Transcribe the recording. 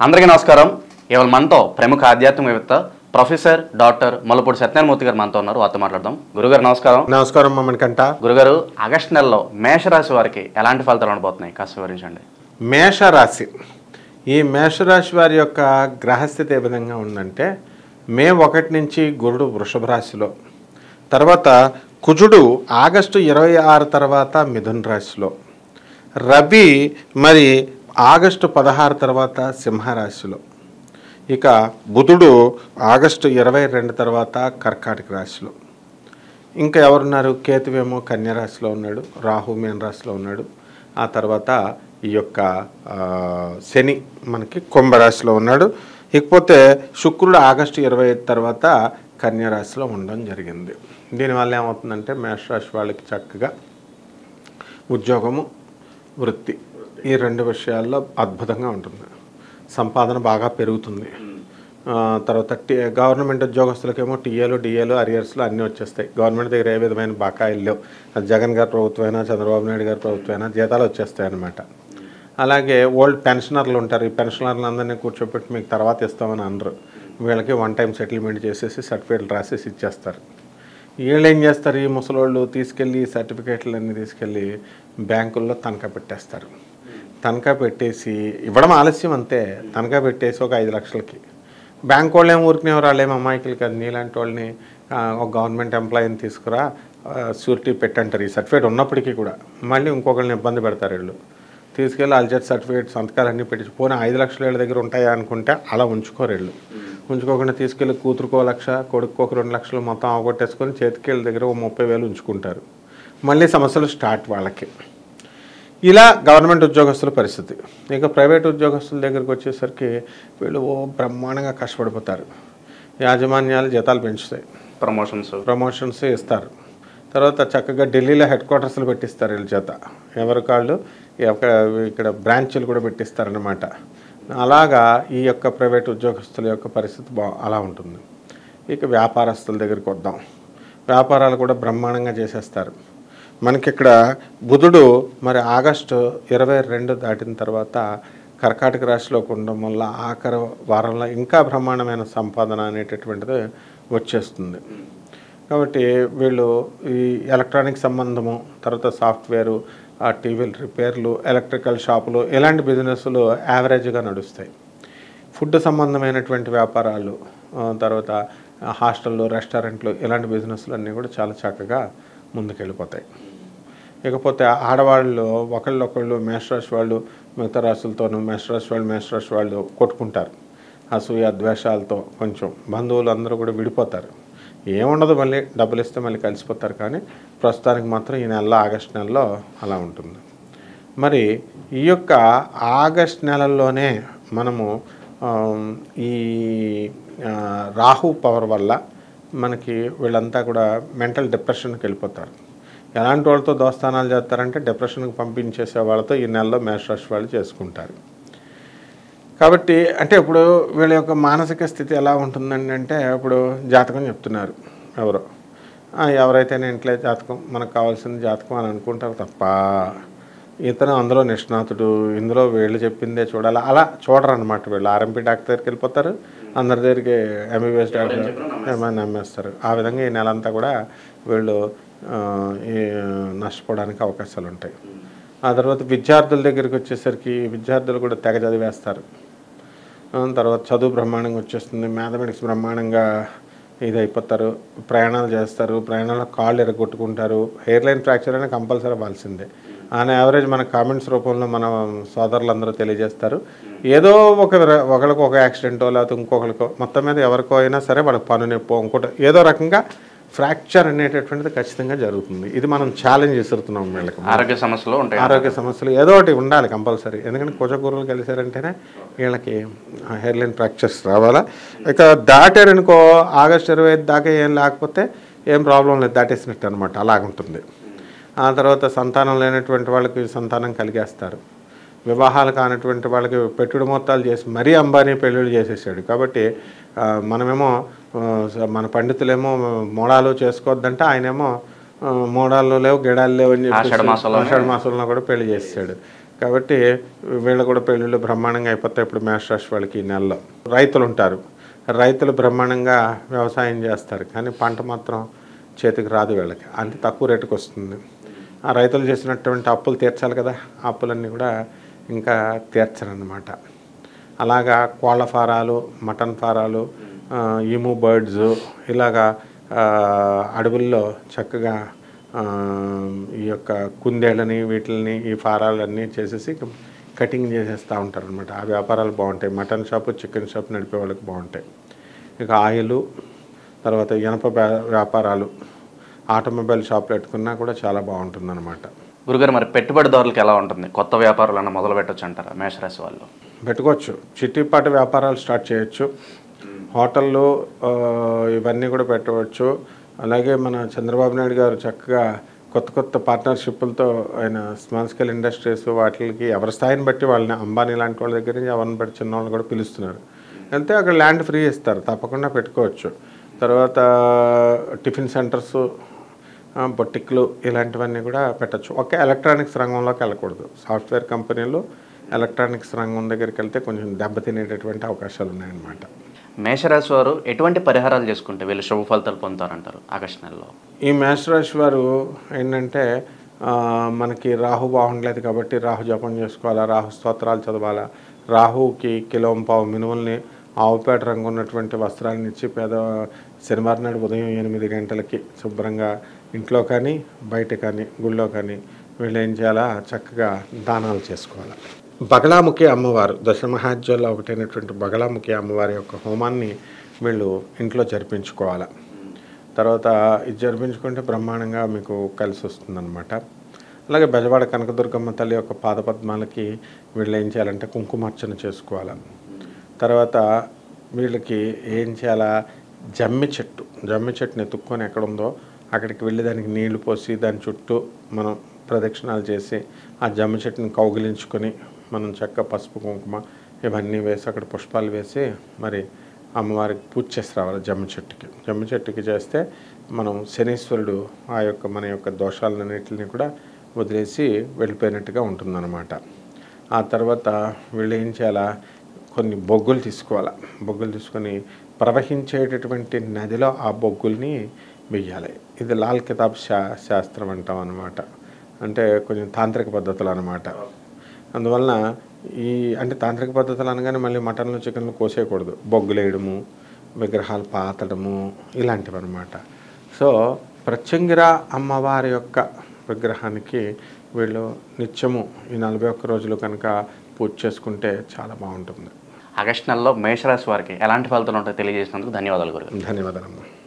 అందరికీ నమస్కారం ఇవాళ మనతో ప్రముఖ ఆధ్యాత్మికవేత్త ప్రొఫెసర్ డాక్టర్ మల్లపూడి సత్యనారాయణమూర్తి గారు మనతో ఉన్నారు వారితో మాట్లాడదాం గురుగారు నమస్కారం నమస్కారం మమ్మల్ని కంట గురుగారు ఆగస్టు నెలలో మేషరాశి వారికి ఎలాంటి ఫలితాలు ఉండబోతున్నాయి కాస్త వివరించండి మేషరాశి ఈ మేషరాశి వారి యొక్క గ్రహస్థితి ఏ విధంగా ఉందంటే మే ఒకటి నుంచి గురుడు వృషభ రాశిలో తర్వాత కుజుడు ఆగస్టు ఇరవై ఆరు తర్వాత మిథున రాశిలో రవి మరి ఆగస్టు పదహారు తర్వాత సింహరాశిలో ఇక బుధుడు ఆగస్టు ఇరవై రెండు తర్వాత కర్కాటక రాశిలో ఇంకా ఎవరున్నారు కేతువేమో కన్య రాశిలో ఉన్నాడు రాహు మీన రాశిలో ఉన్నాడు ఆ తర్వాత ఈ యొక్క ఆ, శని మనకి కుంభరాశిలో ఉన్నాడు ఇకపోతే శుక్రుడు ఆగస్టు ఇరవై ఐదు తర్వాత కన్య రాశిలో ఉండడం జరిగింది దీనివల్ల ఏమవుతుందంటే మేషరాశి వాళ్ళకి చక్కగా ఉద్యోగము వృత్తి ఈ రెండు విషయాల్లో అద్భుతంగా ఉంటుంది సంపాదన బాగా పెరుగుతుంది ఆ, తర్వాత టీ గవర్నమెంట్ ఉద్యోగస్తులకేమో టీఏలు డిఏలు అరియర్స్లు అన్నీ వచ్చేస్తాయి గవర్నమెంట్ దగ్గర ఏ విధమైన బకాయిలు లేవు అది జగన్ గారి ప్రభుత్వం అయినా చంద్రబాబు నాయుడు గారి ప్రభుత్వం అయినా జీతాలు వచ్చేస్తాయి అన్నమాట అలాగే ఓల్డ్ పెన్షనర్లు ఉంటారు ఈ పెన్షనర్లు అందరినీ కూర్చోబెట్టి మీకు తర్వాత ఇస్తామని అనరు వీళ్ళకి వన్ టైం సెటిల్మెంట్ చేసేసి సర్టిఫికేట్లు రాసేసి ఇచ్చేస్తారు వీళ్ళు ఏం చేస్తారు ఈ ముసలోళ్ళు తీసుకెళ్ళి ఈ సర్టిఫికేట్లు అన్నీ తీసుకెళ్ళి బ్యాంకుల్లో తనఖా పెట్టేస్తారు తనఖా పెట్టేసి ఇవ్వడం ఆలస్యం అంతే తనఖా పెట్టేసి ఒక ఐదు లక్షలకి బ్యాంక్ వాళ్ళు ఏం ఊరికినే వాళ్ళు ఏం అమాయకులు కాదు నీలాంటి వాళ్ళని ఆ, ఒక గవర్నమెంట్ ఎంప్లాయీని తీసుకురా షూరిటీ పెట్టంటారు ఈ సర్టిఫికేట్ ఉన్నప్పటికీ కూడా మళ్ళీ ఇంకొకరిని ఇబ్బంది పెడతారు వీళ్ళు తీసుకెళ్ళి అల్జర్ సర్టిఫికేట్ సంతకాలన్నీ పెట్టి పోనీ ఐదు లక్షల వీళ్ళ దగ్గర ఉంటాయా అనుకుంటే అలా ఉంచుకోరు వీళ్ళు ఉంచుకోకుండా తీసుకెళ్ళి కూతురుకో లక్ష కొడుకో ఒక రెండు లక్షలు మొత్తం అవగొట్టేసుకొని చేతికి వీళ్ళ దగ్గర ఓ ముప్పై వేలు ఉంచుకుంటారు మళ్ళీ సమస్యలు స్టార్ట్ వాళ్ళకి ఇలా గవర్నమెంట్ ఉద్యోగస్తుల పరిస్థితి ఇక ప్రైవేట్ ఉద్యోగస్తుల దగ్గరికి వచ్చేసరికి వీళ్ళు ఓ బ్రహ్మాండంగా కష్టపడిపోతారు యాజమాన్యాలు జీతాలు పెంచుతాయి ప్రమోషన్స్ ప్రమోషన్స్ ఇస్తారు తర్వాత చక్కగా ఢిల్లీలో హెడ్ క్వార్టర్స్లు పెట్టిస్తారు వీళ్ళ చేత ఎవరి కాళ్ళు యొక్క ఇక్కడ బ్రాంచ్లు కూడా పెట్టిస్తారనమాట అలాగా ఈ యొక్క ప్రైవేట్ ఉద్యోగస్తుల యొక్క పరిస్థితి బా అలా ఉంటుంది ఇక వ్యాపారస్తుల దగ్గరికి వద్దాం వ్యాపారాలు కూడా బ్రహ్మాండంగా చేసేస్తారు మనకి ఇక్కడ బుధుడు మరి ఆగస్టు ఇరవై రెండు దాటిన తర్వాత కర్కాటక రాశిలోకి ఉండడం వల్ల ఆఖరి వారంలో ఇంకా బ్రహ్మాండమైన సంపాదన అనేటటువంటిది వచ్చేస్తుంది కాబట్టి వీళ్ళు ఈ ఎలక్ట్రానిక్ సంబంధము తర్వాత సాఫ్ట్వేరు ఆ టీవీల రిపేర్లు ఎలక్ట్రికల్ షాపులు ఇలాంటి బిజినెస్లు యావరేజ్గా నడుస్తాయి ఫుడ్ సంబంధమైనటువంటి వ్యాపారాలు ఆ, తర్వాత హాస్టళ్ళు రెస్టారెంట్లు ఇలాంటి బిజినెస్లు అన్నీ కూడా చాలా చక్కగా ముందుకెళ్ళిపోతాయి ఇకపోతే ఆడవాళ్ళు ఒకళ్ళొకళ్ళు మేషరాశి వాళ్ళు మిగతా రాశులతోనూ మేషరాశి వాళ్ళు మేషరాశి వాళ్ళు కొట్టుకుంటారు అసూయ ద్వేషాలతో కొంచెం బంధువులు అందరూ కూడా విడిపోతారు ఏముండదు మళ్ళీ డబ్బులు ఇస్తే మళ్ళీ కలిసిపోతారు కానీ ప్రస్తుతానికి మాత్రం ఈ నెలలో ఆగస్ట్ నెలలో అలా ఉంటుంది మరి ఈ యొక్క ఆగస్ట్ నెలల్లోనే మనము ఆమ్, ఈ ఆ, రాహు పవర్ వల్ల మనకి వీళ్ళంతా కూడా మెంటల్ డిప్రెషన్కి వెళ్ళిపోతారు ఎలాంటి వాళ్ళతో దోస్తానాలు చేస్తారంటే డిప్రెషన్కి పంపించేసే వాళ్ళతో ఈ నెలలో మేషరాశి వాళ్ళు చేసుకుంటారు కాబట్టి అంటే ఇప్పుడు వీళ్ళ యొక్క మానసిక స్థితి ఎలా ఉంటుందండి అంటే ఇప్పుడు జాతకం చెప్తున్నారు ఎవరో ఆ, ఎవరైతే ఇంట్లో జాతకం మనకు కావాల్సిన జాతకం అని అనుకుంటారు తప్ప ఇతను అందులో నిష్ణాతుడు ఇందులో వీళ్ళు చెప్పిందే చూడాలి అలా చూడరు అనమాట వీళ్ళు ఆర్ఎంపీ డాక్టర్ దగ్గరికి వెళ్ళిపోతారు అందరి దగ్గరికి ఎంబీబీఎస్ డాక్టర్ ఏమైనా నమ్మేస్తారు ఆ విధంగా ఈ నెల అంతా కూడా వీళ్ళు ఆ, ఈ నష్టపోవడానికి అవకాశాలు ఉంటాయి ఆ తర్వాత విద్యార్థుల దగ్గరికి వచ్చేసరికి విద్యార్థులు కూడా తెగ చదివేస్తారు ఆ, తర్వాత చదువు బ్రహ్మాండంగా వచ్చేస్తుంది మ్యాథమెటిక్స్ బ్రహ్మాండంగా ఇది అయిపోతారు ప్రయాణాలు చేస్తారు ప్రయాణాల్లో కాళ్ళు ఎరగొట్టుకుంటారు హెయిర్ లైన్ ఫ్రాక్చర్ అనేది కంపల్సరీ అవ్వాల్సిందే ఆన్ యావరేజ్ మన కామెంట్స్ రూపంలో మన సోదరులందరూ తెలియజేస్తారు ఏదో ఒక ర- ఒకరికి ఒక యాక్సిడెంటో లేకపోతే ఇంకొకరికో మొత్తం మీద ఎవరికో అయినా సరే వాళ్ళకి పను నొప్పో ఇంకోటి ఏదో రకంగా ఫ్రాక్చర్ అనేటటువంటిది ఖచ్చితంగా జరుగుతుంది ఇది మనం ఛాలెంజ్ విసురుతున్నాం వీళ్ళకి ఆరోగ్య సమస్యలు ఉంటాయి ఆరోగ్య సమస్యలు ఏదో ఒకటి ఉండాలి కంపల్సరీ ఎందుకంటే కుజకూరలు కలిసారంటేనే వీళ్ళకి హెయిర్ లైన్ ఫ్రాక్చర్స్ రావాలా ఇక దాటారనుకో ఆగస్ట్ ఇరవై ఐదు దాకా ఏం లేకపోతే ఏం ప్రాబ్లం లేదు దాటేసినట్టు అనమాట అలాగుంటుంది ఆ తర్వాత సంతానం లేనటువంటి వాళ్ళకి సంతానం కలిగేస్తారు వివాహాలు కానటువంటి వాళ్ళకి పెట్టుడు మొత్తాలు చేసి మరీ అంబానీ పెళ్ళిళ్ళు చేసేసాడు కాబట్టి ఆ, మనమేమో ఆ, మన పండితులేమో మోడాలు చేసుకోవద్దంటే ఆయనేమో ఆ, మోడాళ్ళు లేవు గిడాలు లేవు అని చెప్పేసి ఆషాఢ మాసంలోనే- ఆషాఢ మాసంలో కూడా పెళ్లి చేస్తాడు కాబట్టి వీళ్ళు కూడా పెళ్ళిళ్ళు బ్రహ్మాండంగా అయిపోతాయి ఇప్పుడు మేష రాశి వాళ్ళకి ఈ నెలలో రైతులు ఉంటారు రైతులు బ్రహ్మాండంగా వ్యవసాయం చేస్తారు కానీ పంట మాత్రం చేతికి రాదు వీళ్ళకి అంత తక్కువ రేటుకి వస్తుంది ఆ రైతులు చేసినటువంటి అప్పులు తీర్చాలి కదా ఆ అప్పులన్నీ కూడా ఇంకా తీర్చరన్నమాట అలాగా కోళ్ళ ఫారాలు మటన్ ఫారాలు ఆ, ఈము బర్డ్స్ ఇలాగా ఆ, అడవుల్లో చక్కగా ఆ, ఈ యొక్క కుందేళ్ళని వీటిని ఈ ఫారాలన్నీ చేసేసి కటింగ్ చేసేస్తూ ఉంటారు అనమాట ఆ వ్యాపారాలు బాగుంటాయి మటన్ షాపు చికెన్ షాప్ నడిపే వాళ్ళకి బాగుంటాయి ఇక ఆయిల్ తర్వాత ఇనప వ్యా- వ్యాపారాలు ఆటోమొబైల్ షాప్ పెట్టుకున్నా కూడా చాలా బాగుంటుంది అనమాట గురుగారు మరి పెట్టుబడిదారులకు ఎలా ఉంటుంది కొత్త వ్యాపారాలన్నా మొదలు పెట్టొచ్చు అంటారా మేషరాశి వాళ్ళు పెట్టుకోవచ్చు చిట్టిపాటి వ్యాపారాలు స్టార్ట్ చేయొచ్చు హోటళ్ళు ఆ, ఇవన్నీ కూడా పెట్టవచ్చు అలాగే మన చంద్రబాబు నాయుడు గారు చక్కగా కొత్త కొత్త పార్ట్నర్షిప్లతో ఆయన స్మాల్ స్కేల్ ఇండస్ట్రీస్ వాటికి ఎవరి స్థాయిని బట్టి వాళ్ళని అంబానీ లాంటి వాళ్ళ దగ్గర నుంచి ఎవరిని బట్టి చిన్న వాళ్ళని కూడా పిలుస్తున్నారు వెళ్తే అక్కడ ల్యాండ్ ఫ్రీ ఇస్తారు తప్పకుండా పెట్టుకోవచ్చు తర్వాత టిఫిన్ సెంటర్స్ ఆ, బొటిక్లు ఇలాంటివన్నీ కూడా పెట్టచ్చు ఒకే ఎలక్ట్రానిక్స్ రంగంలోకి వెళ్ళకూడదు సాఫ్ట్వేర్ కంపెనీలు ఎలక్ట్రానిక్స్ రంగం దగ్గరికి వెళ్తే కొంచెం దెబ్బతినేటటువంటి అవకాశాలు ఉన్నాయన్నమాట మేషరాశి వారు ఎటువంటి పరిహారాలు చేసుకుంటే వీళ్ళు శుభ ఫలితాలు పొందుతారంటారు ఆగస్టు నెలలో ఈ మేషరాశి వారు ఏంటంటే ఆ, మనకి రాహు బాగుండలేదు కాబట్టి రాహు జపం చేసుకోవాలా రాహు స్తోత్రాలు చదవాలా రాహుకి కిలో పావు మినుముల్ని ఆవుపేట రంగు ఉన్నటువంటి వస్త్రాలను ఇచ్చి పేద శనివారం నాడు ఉదయం ఎనిమిది గంటలకి శుభ్రంగా ఇంట్లో కానీ బయట కానీ గుళ్ళో కానీ వీళ్ళు ఏం చేయాలా చక్కగా దానాలు చేసుకోవాలి బగలాముఖి అమ్మవారు దశమహాజ్యాల్లో ఒకటైనటువంటి బగలాముఖి అమ్మవారి యొక్క హోమాన్ని వీళ్ళు ఇంట్లో జరిపించుకోవాలి తర్వాత ఇది జరిపించుకుంటే బ్రహ్మాండంగా మీకు కలిసి వస్తుందన్నమాట అలాగే బెజవాడ కనకదుర్గమ్మ తల్లి యొక్క పాదపద్మాలకి వీళ్ళు ఏం చేయాలంటే కుంకుమార్చన చేసుకోవాలి తర్వాత వీళ్ళకి ఏం చేయాలా జమ్మి చెట్టు జమ్మి చెట్టుని ఎత్తుక్కొని ఎక్కడ ఉందో అక్కడికి వెళ్ళి దానికి నీళ్లు పోసి దాని చుట్టూ మనం ప్రదక్షిణాలు చేసి ఆ జమ్మి చెట్టుని కౌగిలించుకొని మనం చెక్క పసుపు కుంకుమ ఇవన్నీ వేసి అక్కడ పుష్పాలు వేసి మరి అమ్మవారికి పూజ చేసి రావాలి జమ్మి చెట్టుకి జమ్మి చెట్టుకి చేస్తే మనం శనీశ్వరుడు ఆ యొక్క మన యొక్క దోషాలన్నింటిని కూడా వదిలేసి వెళ్ళిపోయినట్టుగా ఉంటుందన్నమాట ఆ తర్వాత వీళ్ళు ఏం చేయాలా కొన్ని బొగ్గులు తీసుకోవాలి బొగ్గులు తీసుకొని ప్రవహించేటటువంటి నదిలో ఆ బొగ్గుల్ని వెయ్యాలి ఇది లాల్ కితాబ్ శా శాస్త్రం అంటాం అనమాట అంటే కొంచెం తాంత్రిక పద్ధతులు అనమాట అందువలన ఈ అంటే తాంత్రిక పద్ధతులు అనగానే మళ్ళీ మటన్లు చికెన్లు కోసేయకూడదు బొగ్గులేయడము విగ్రహాలు పాతడము ఇలాంటివి అనమాట సో ప్రత్యంగిర అమ్మవారి యొక్క విగ్రహానికి వీళ్ళు నిత్యము ఈ నలభై ఒక్క రోజులు కనుక పూజ చేసుకుంటే చాలా బాగుంటుంది ఆగస్టు నెలలో మేషరాశి వారికి ఎలాంటి ఫలితాలు ఉంటాయో తెలియజేసినందుకు ధన్యవాదాలు గురుగారు ధన్యవాదాలమ్మా